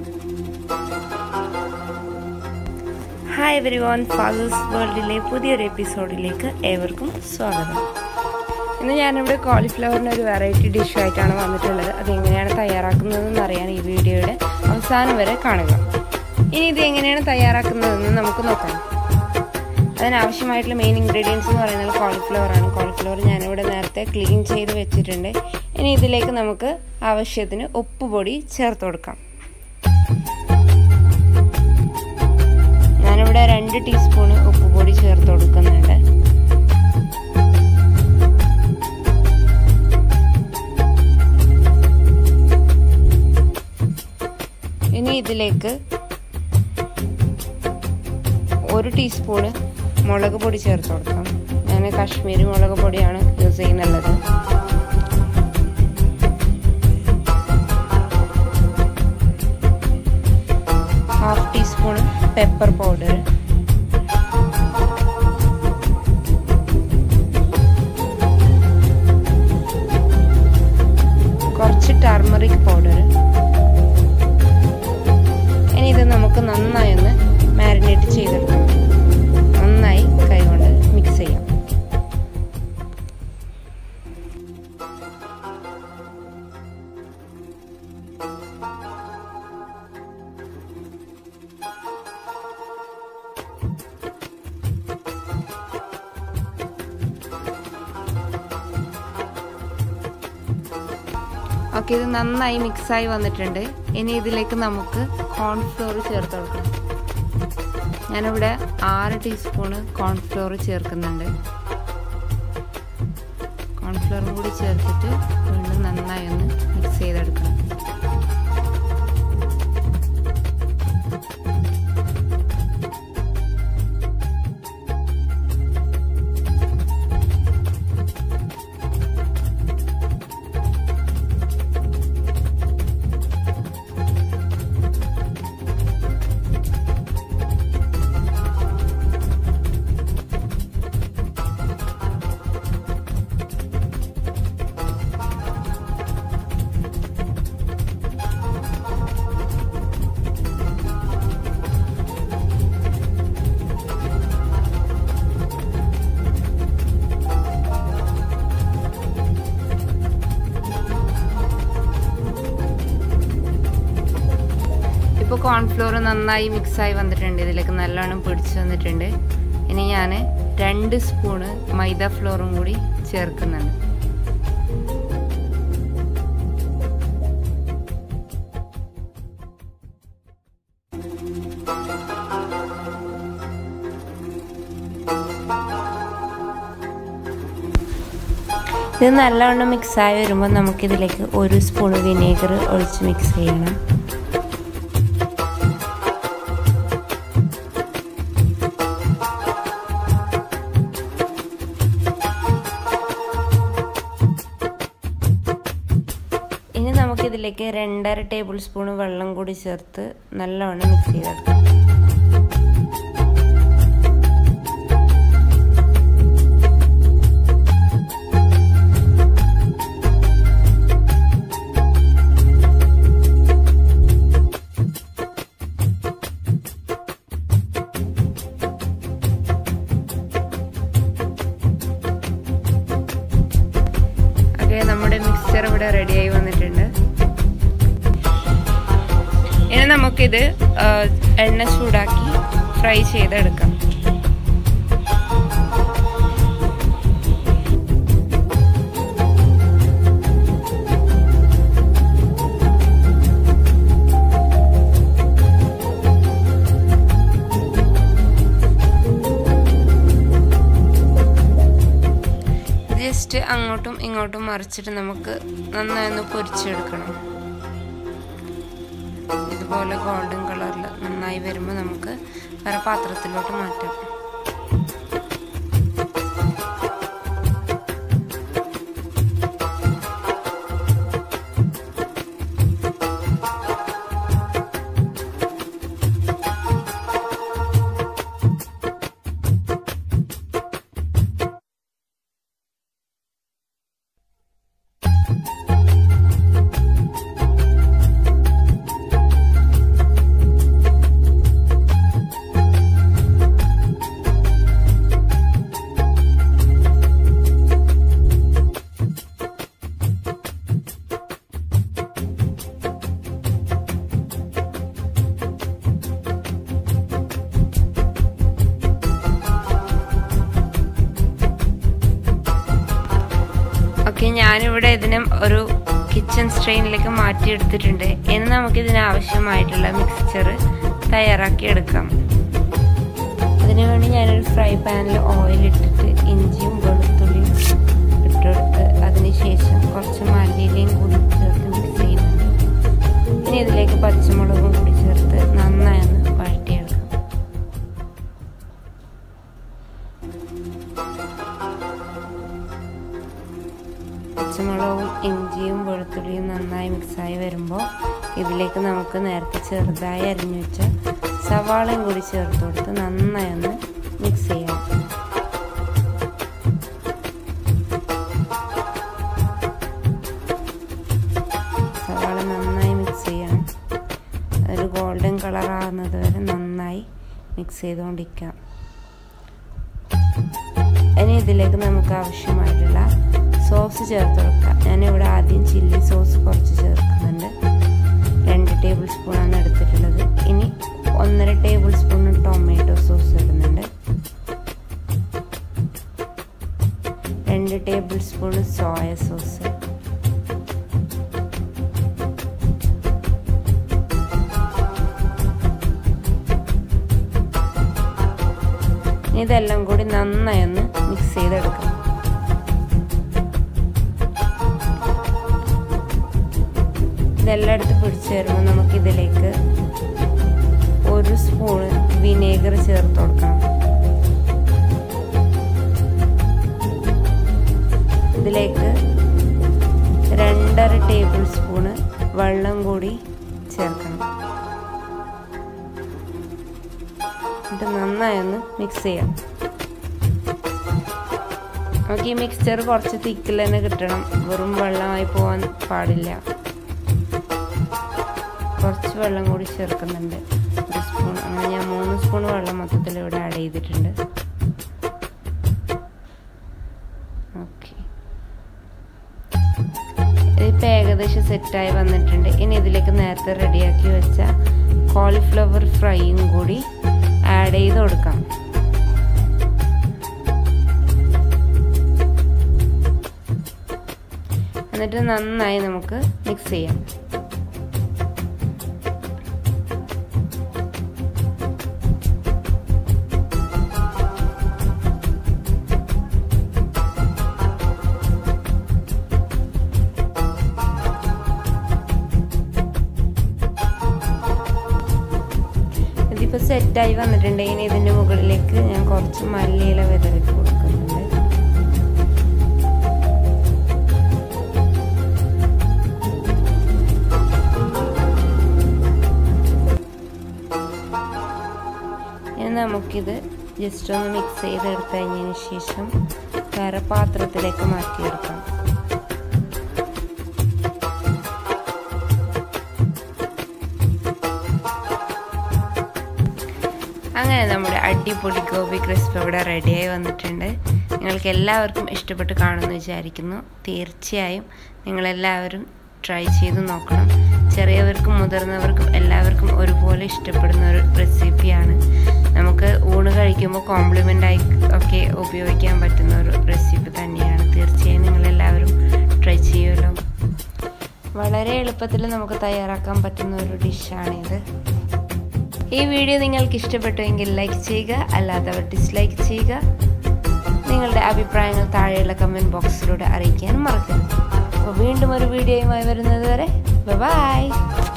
hi everyone father's വേൾഡിലെ പുതിയൊരു എപ്പിസോഡിലേക്ക് ഏവർക്കും സ്വാഗതം ഇന്ന് ഞാനിവിടെ കോളിഫ്ലവറിൻ്റെ ഒരു വെറൈറ്റി ഡിഷായിട്ടാണ് വന്നിട്ടുള്ളത് അതെങ്ങനെയാണ് തയ്യാറാക്കുന്നതെന്ന് അറിയാൻ ഈ വീഡിയോയുടെ അവസാനം വരെ കാണുക ഇനി ഇത് എങ്ങനെയാണ് തയ്യാറാക്കുന്നതെന്ന് നമുക്ക് നോക്കാം അതിനാവശ്യമായിട്ടുള്ള മെയിൻ ഇൻഗ്രീഡിയൻസ് എന്ന് പറയുന്നത് കോളിഫ്ലവർ ആണ് കോളിഫ്ലവർ ഞാനിവിടെ നേരത്തെ ക്ലീൻ ചെയ്ത് വെച്ചിട്ടുണ്ട് ഇനി ഇതിലേക്ക് നമുക്ക് ആവശ്യത്തിന് ഉപ്പുപൊടി ചേർത്ത് കൊടുക്കാം ഞാനിവിടെ രണ്ട് ടീസ്പൂണ് ഉപ്പുപൊടി ചേർത്ത് കൊടുക്കുന്നുണ്ട് ഇനി ഇതിലേക്ക് ഒരു ടീസ്പൂണ് മുളക് പൊടി ചേർത്ത് കൊടുക്കാം ഞാൻ കാശ്മീരി മുളക് പൊടിയാണ് യൂസ് ചെയ്യുന്നുള്ളത് ഹാഫ് ടീസ്പൂൺ പെപ്പർ പൗഡർ കുറച്ച് ടർമറിക് പൗഡർ ഇനി ഇത് നമുക്ക് നന്നായി ഒന്ന് മാരിനേറ്റ് ചെയ്തെടുക്കണം നന്നായി കൈകൊണ്ട് മിക്സ് ചെയ്യാം ഓക്കെ ഇത് നന്നായി മിക്സായി വന്നിട്ടുണ്ട് ഇനി ഇതിലേക്ക് നമുക്ക് കോൺഫ്ലോർ ചേർത്ത് കൊടുക്കണം ഞാനിവിടെ ആറ് ടീസ്പൂണ് കോൺഫ്ലോർ ചേർക്കുന്നുണ്ട് കോൺഫ്ലോറും കൂടി ചേർത്തിട്ട് വീണ്ടും നന്നായി ഒന്ന് മിക്സ് ചെയ്തെടുക്കണം ഇപ്പോൾ കോൺഫ്ലോർ നന്നായി മിക്സായി വന്നിട്ടുണ്ട് ഇതിലേക്ക് നല്ലോണം പിടിച്ചു വന്നിട്ടുണ്ട് ഇനി ഞാൻ രണ്ട് സ്പൂണ് മൈദ ഫ്ലോറും കൂടി ചേർക്കുന്നുണ്ട് ഇത് നല്ലവണ്ണം മിക്സായി വരുമ്പോൾ നമുക്കിതിലേക്ക് ഒരു സ്പൂൺ വിനേഗർ ഒഴിച്ച് മിക്സ് ചെയ്യണം ഇനി നമുക്കിതിലേക്ക് രണ്ടര ടേബിൾ സ്പൂൺ വെള്ളം കൂടി ചേർത്ത് നല്ലവണ്ണം മിക്സ് ചെയ്തെടുക്കാം ഓക്കെ നമ്മുടെ മിക്സ്ചർ ഇവിടെ റെഡിയായി വന്നിട്ടുണ്ട് ഇനി നമുക്കിത് എണ്ണ ചൂടാക്കി ഫ്രൈ ചെയ്തെടുക്കാം ജസ്റ്റ് അങ്ങോട്ടും ഇങ്ങോട്ടും മറിച്ചിട്ട് നമുക്ക് നന്നായി ഒന്ന് പൊരിച്ചെടുക്കണം ഇതുപോലെ ഗോൾഡൻ കളറിൽ നന്നായി വരുമ്പോൾ നമുക്ക് വേറെ പാത്രത്തിലോട്ട് മാറ്റാം ഞാനിവിടെ ഇതിനെ ഒരു കിച്ചൺ സ്ട്രെയിനിലേക്ക് മാറ്റിയെടുത്തിട്ടുണ്ട് ഇനി നമുക്ക് ഇതിന് ആവശ്യമായിട്ടുള്ള മിക്സ്ചർ തയ്യാറാക്കി എടുക്കാം അതിനുവേണ്ടി ഞാനൊരു ഫ്രൈ പാനിൽ ഓയിൽ ഇട്ടിട്ട് ഇഞ്ചിയും വെളുത്തുള്ളിയും ഇട്ടെടുത്ത് അതിനുശേഷം കുറച്ച് മല്ലിയിലയും കൂടി ചേർത്ത് മിക്സ് ചെയ്യുന്നുണ്ട് ഇനി ഇതിലേക്ക് പച്ചമുളകും കൂടി ചേർത്ത് നന്നായി ഒന്ന് വഴറ്റിയെടുക്കാം പച്ചമുളകും ഇഞ്ചിയും വെളുത്തുള്ളിയും നന്നായി മിക്സായി വരുമ്പോൾ ഇതിലേക്ക് നമുക്ക് നേരത്തെ ചെറുതായി അരിഞ്ഞു വെച്ച സവാളയും കൂടി ചേർത്ത് കൊടുത്ത് നന്നായി ഒന്ന് മിക്സ് ചെയ്യാം സവാള നന്നായി മിക്സ് ചെയ്യണം ഒരു ഗോൾഡൻ കളർ ആകുന്നത് വരെ നന്നായി മിക്സ് ചെയ്തുകൊണ്ടിരിക്കാം ഇനി ഇതിലേക്ക് നമുക്ക് ആവശ്യമായിട്ടുള്ള സോസ് ചേർത്ത് കൊടുക്കാം ഞാനിവിടെ ആദ്യം ചില്ലി സോസ് കുറച്ച് ചേർക്കുന്നുണ്ട് രണ്ട് ടേബിൾ സ്പൂണാണ് എടുത്തിട്ടുള്ളത് ഇനി ഒന്നര ടേബിൾ സ്പൂൺ ടൊമാറ്റോ സോസ് ഇടുന്നുണ്ട് രണ്ട് ടേബിൾ സ്പൂൺ സോയ സോസ് ഇതെല്ലാം കൂടി നന്നായി ഒന്ന് മിക്സ് ചെയ്തെടുക്കാം ഇതെല്ലാം എടുത്ത് പിടിച്ച് വരുമ്പോൾ നമുക്കിതിലേക്ക് ഒരു സ്പൂണ് വിനേഗർ ചേർത്ത് കൊടുക്കണം ഇതിലേക്ക് രണ്ടര ടേബിൾ സ്പൂണ് വെള്ളം കൂടി ചേർക്കണം എന്നിട്ട് നന്നായി ഒന്ന് മിക്സ് ചെയ്യാം നമുക്ക് ഈ മിക്സ്ചർ കുറച്ച് തിക്കിൽ തന്നെ കിട്ടണം വെറും വെള്ളമായി പോകാൻ പാടില്ല കുറച്ച് വെള്ളം കൂടി ചേർക്കുന്നുണ്ട് ഒരു സ്പൂൺ അങ്ങനെ ഞാൻ മൂന്ന് സ്പൂൺ വെള്ളം മൊത്തത്തിൽ ഇവിടെ ആഡ് ചെയ്തിട്ടുണ്ട് ഓക്കെ ഇതിപ്പോൾ ഏകദേശം സെറ്റായി വന്നിട്ടുണ്ട് ഇനി ഇതിലേക്ക് നേരത്തെ റെഡിയാക്കി വെച്ച കോളിഫ്ലവർ ഫ്രൈയും കൂടി ആഡ് ചെയ്ത് കൊടുക്കാം എന്നിട്ട് നന്നായി നമുക്ക് മിക്സ് ചെയ്യാം ഇതിപ്പോൾ സെറ്റായി വന്നിട്ടുണ്ട് ഇനി ഇതിൻ്റെ മുകളിലേക്ക് ഞാൻ കുറച്ച് മല്ലിയില വിതറി കൊടുക്കുന്നുണ്ട് ഇനി നമുക്കിത് ജസ്റ്റ് ഒന്ന് മിക്സ് ചെയ്തെടുത്ത് കഴിഞ്ഞതിന് ശേഷം വേറെ പാത്രത്തിലേക്ക് മാറ്റിയെടുക്കാം അങ്ങനെ നമ്മുടെ അടിപൊളി ഗോബി ക്രിസ്പ് ഇവിടെ റെഡിയായി വന്നിട്ടുണ്ട് നിങ്ങൾക്ക് എല്ലാവർക്കും ഇഷ്ടപ്പെട്ട് കാണുമെന്ന് വിചാരിക്കുന്നു തീർച്ചയായും നിങ്ങളെല്ലാവരും ട്രൈ ചെയ്ത് നോക്കണം ചെറിയവർക്കും മുതിർന്നവർക്കും എല്ലാവർക്കും ഒരുപോലെ ഇഷ്ടപ്പെടുന്ന ഒരു റെസിപ്പിയാണ് നമുക്ക് ഊണ് കഴിക്കുമ്പോൾ കോംപ്ലിമെൻ്റായി ഒക്കെ ഉപയോഗിക്കാൻ പറ്റുന്ന ഒരു റെസിപ്പി തന്നെയാണ് തീർച്ചയായും നിങ്ങളെല്ലാവരും ട്രൈ ചെയ്യുമല്ലോ വളരെ എളുപ്പത്തിൽ നമുക്ക് തയ്യാറാക്കാൻ പറ്റുന്ന ഒരു ഡിഷാണിത് ഈ വീഡിയോ നിങ്ങൾക്ക് ഇഷ്ടപ്പെട്ടുവെങ്കിൽ ലൈക്ക് ചെയ്യുക അല്ലാത്തവർ ഡിസ്ലൈക്ക് ചെയ്യുക നിങ്ങളുടെ അഭിപ്രായങ്ങൾ താഴെയുള്ള കമൻറ്റ് ബോക്സിലൂടെ അറിയിക്കാനും മറക്കരുത് അപ്പോൾ വീണ്ടും ഒരു വീഡിയോയുമായി വരുന്നത് വരെ ബൈ